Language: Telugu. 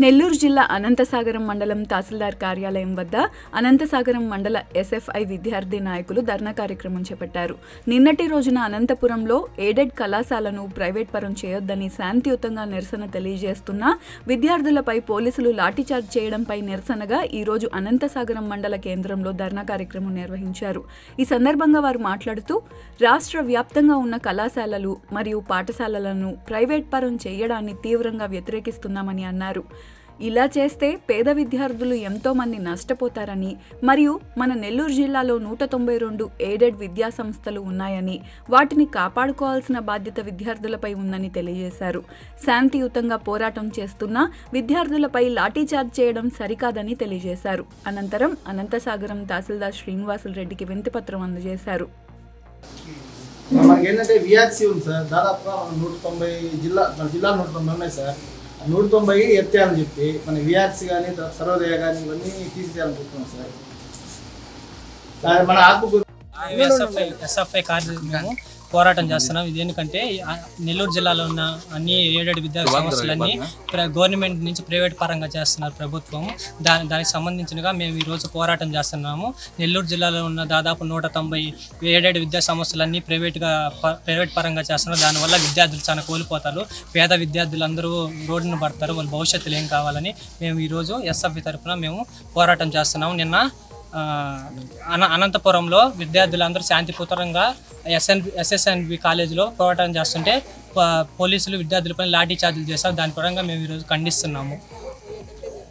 నెల్లూరు జిల్లా అనంతసాగరం మండలం తహసీల్దార్ కార్యాలయం వద్ద అనంతసాగరం మండల ఎస్ఎఫ్ఐ విద్యార్థి నాయకులు ధర్నా కార్యక్రమం చేపట్టారు నిన్నటి రోజున అనంతపురంలో ఎయిడెడ్ కళాశాలను ప్రైవేట్ పరం చేయొద్దని శాంతియుతంగా నిరసన తెలియజేస్తున్న విద్యార్థులపై పోలీసులు లాఠీచార్జ్ చేయడంపై నిరసనగా ఈ రోజు అనంతసాగరం మండల కేంద్రంలో ధర్నా కార్యక్రమం నిర్వహించారు ఈ సందర్భంగా వారు మాట్లాడుతూ రాష్ట్ర వ్యాప్తంగా ఉన్న కళాశాలలు మరియు పాఠశాలలను ప్రైవేట్ పరం చేయడాన్ని తీవ్రంగా వ్యతిరేకిస్తున్నామని అన్నారు ఇలా చేస్తే పేద విద్యార్థులు ఎంతో మంది నష్టపోతారని మరియు మన నెల్లూరు జిల్లాలో నూట తొంభై రెండు ఎయిడెడ్ విద్యా సంస్థలు ఉన్నాయని వాటిని కాపాడుకోవాల్సిన బాధ్యత విద్యార్థులపై ఉందని తెలియజేశారు శాంతియుతంగా పోరాటం చేస్తున్న విద్యార్థులపై లాఠీచార్జ్ చేయడం సరికాదని తెలియజేశారు అనంతరం అనంతసాగరం తహసీల్దార్ శ్రీనివాసులు రెడ్డికి వింతిపత్రం అందజేశారు మనకి ఏంటంటే విఆర్సీ ఉంది సార్ దాదాపుగా మన నూట తొంభై జిల్లా మన జిల్లాలో నూట తొంభై ఉన్నాయి సార్ ఆ నూట తొంభై ఎత్తేయాలని చెప్పి మన విఆర్సీ కానీ సర్వోదయ కానీ ఇవన్నీ తీసేయాలని చూస్తున్నాం సార్ ఆ, మన ఆత్మకూరు ఎస్ఎఫ్ఐ ఎస్ఎఫ్ఐ కార్డు మేము పోరాటం చేస్తున్నాం ఇది ఎందుకంటే ఆ నెల్లూరు జిల్లాలో ఉన్న అన్ని ఏడేడు విద్యా సంస్థలన్నీ ప్ర- గవర్నమెంట్ నుంచి ప్రైవేట్ పరంగా చేస్తున్నారు ప్రభుత్వం దాని దానికి సంబంధించినగా మేము ఈరోజు పోరాటం చేస్తున్నాము నెల్లూరు జిల్లాలో ఉన్న దాదాపు నూట తొంభై ఏడేడు విద్యా సంస్థలన్నీ ప్రైవేట్గా ప- ప్రైవేట్ పరంగా చేస్తున్నారు దానివల్ల విద్యార్థులు చాలా కోల్పోతారు పేద విద్యార్థులందరూ రోడ్డున పడతారు వాళ్ళ భవిష్యత్తులో ఏం కావాలని మేము ఈరోజు ఎస్ఎఫ్ఐ తరఫున మేము పోరాటం చేస్తున్నాము నిన్న ఆ, అన అనంతపురంలో విద్యార్థులందరూ శాంతిపూర్వకంగా ఎస్ఎన్ ఎస్ఎస్ఎన్బి కాలేజీలో పోరాటం చేస్తుంటే ప- పోలీసులు విద్యార్థులపై లాఠీ చార్జీలు చేశారు దాని పరంగా మేము ఈరోజు ఖండిస్తున్నాము